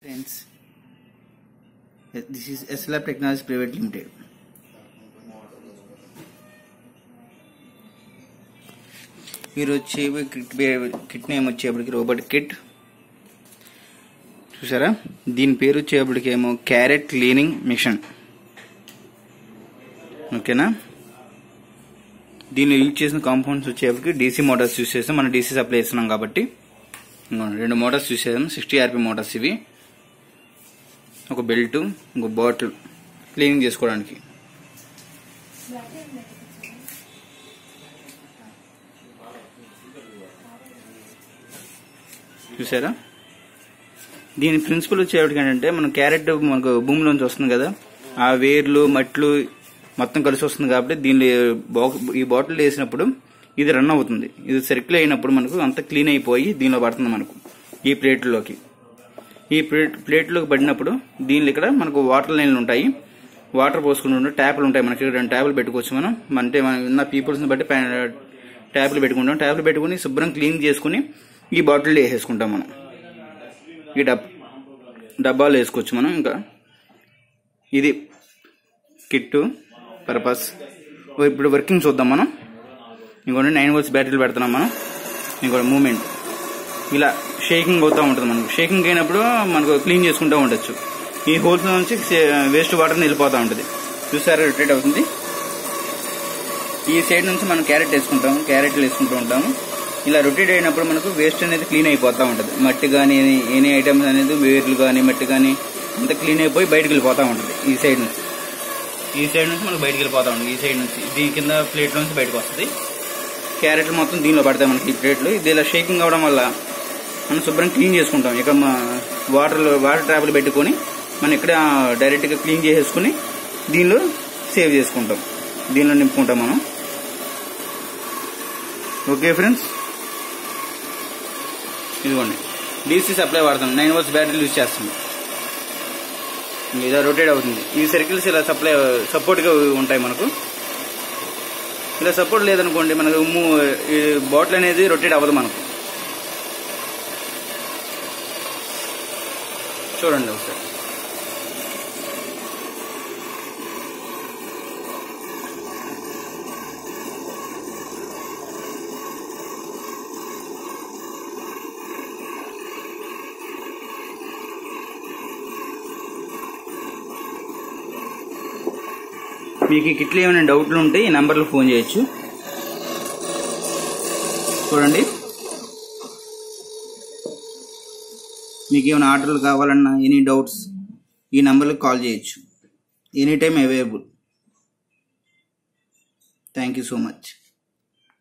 Friends, this is SLab Technologies Private Limited. మీరు వచ్చే kit పే- కిట్ నేమ్ వచ్చేప్పటికి రోబోట్ కిట్ చూసారా దీని పేరు వచ్చేప్పటికి ఏమో క్యారెట్ క్లీనింగ్ మిషన్ ఓకేనా దీనిలో యూజ్ చేసిన కాంపౌండ్స్ వచ్చేప్పటికి డీసీ మోటార్స్ యూజ్ చేస్తాం మనం డీసీ సప్లై చేస్తున్నాం కాబట్టి ఇంకోండి, రెండు మోటార్స్ యూజ్ చేసాం సిక్స్టీ ఆర్పీ మోటార్స్ ఇవి ఒక బెల్ట్ ఇంకో బాటిల్ క్లీనింగ్ చేసుకోవడానికి చూసారా దీని ప్రిన్సిపల్ వచ్చేవాడికి ఏంటంటే మనం క్యారెట్ మనకు భూమిలోంచి వస్తుంది కదా ఆ వేర్లు మట్లు మొత్తం కలిసి వస్తుంది కాబట్టి దీన్ని బా- ఈ బాటిల్ వేసినప్పుడు ఇది రన్ అవుతుంది ఇది సర్కిల్ అయినప్పుడు మనకు అంత క్లీన్ అయిపోయి దీనిలో పడుతుంది మనకు ఈ ప్లేట్లోకి ఈ ప్లేట్ ప్లేట్లోకి పడినప్పుడు దీనిలో ఇక్కడ మనకు వాటర్ లైన్లు ఉంటాయి వాటర్ పోసుకుంటుంటే ట్యాపులు ఉంటాయి మనకి రెండు ట్యాపులు పెట్టుకోవచ్చు మనం అంటే మనం ఉన్న పీపుల్స్ని బట్టి పై- ట్యాపులు పెట్టుకుంటాం ట్యాపులు పెట్టుకుని శుభ్రం క్లీన్ చేసుకుని ఈ బాటిల్ వేసేసుకుంటాం మనం ఈ డబ్ డబ్బాలు వేసుకోవచ్చు మనం ఇంకా ఇది కిట్టు పర్పస్ ఇప్పుడు వర్కింగ్ చూద్దాం మనం ఇంకోటి నైన్ వోల్ట్స్ బ్యాటరీలు పెడుతున్నాం మనం ఇంకోటి మూమెంట్ ఇలా షేకింగ్ అవుతూ ఉంటుంది మనకు షేకింగ్ అయినప్పుడు మనకు క్లీన్ చేసుకుంటూ ఉండొచ్చు ఈ హోల్స్ నుంచి వేస్ట్ వాటర్ వెళ్ళిపోతూ ఉంటుంది చూసారా రిట్రీట్ అవుతుంది ఈ సైడ్ నుంచి మనం క్యారెట్ వేసుకుంటాం క్యారెట్లు వేసుకుంటూ ఉంటాము ఇలా రొటేట్ అయినప్పుడు మనకు వేస్ట్ అనేది క్లీన్ అయిపోతూ ఉంటుంది మట్టి కానీ ఎనీ ఐటమ్స్ అనేది వేర్లు కానీ మట్టి కానీ అంతా క్లీన్ అయిపోయి బయటకు వెళ్ళిపోతూ ఉంటుంది ఈ సైడ్ నుంచి ఈ సైడ్ నుంచి మనకు బయటకు వెళ్ళిపోతూ ఉంటుంది ఈ సైడ్ నుంచి దీని కింద ప్లేట్ నుంచి బయటకు వస్తుంది క్యారెట్లు మొత్తం దీనిలో పడతాయి మనకి ఈ ప్లేట్లు ఇది ఇలా షేకింగ్ అవడం వల్ల మనం శుభ్రం క్లీన్ చేసుకుంటాం ఇక వాటర్ వాటర్ ట్యాప్లు పెట్టుకొని మనం ఇక్కడ డైరెక్ట్గా క్లీన్ చేసేసుకుని దీనిలో సేవ్ చేసుకుంటాం దీనిలో నింపుకుంటాం మనం ఓకే ఫ్రెండ్స్ ఇదిగోండి డీసీ సప్లై వాడతాం నైన్ వర్స్ బ్యాటరీలు యూజ్ చేస్తాం ఇలా రొటేట్ అవుతుంది ఈ సర్కిల్స్ ఇలా సప్లై సపోర్ట్గా ఉంటాయి మనకు ఇలా సపోర్ట్ లేదనుకోండి మనకు మూ- ఈ బాటిల్ అనేది రొటేట్ అవ్వదు మనకు చూడండి ఒకసారి మీకు ఈ కిట్లో ఏమైనా డౌట్లు ఉంటే ఈ నెంబర్లో ఫోన్ చేయొచ్చు చూడండి మీకు ఏమైనా ఆర్డర్లు కావాలన్నా ఎనీ డౌట్స్ ఈ నెంబర్కి కాల్ చేయొచ్చు any time available thank you so much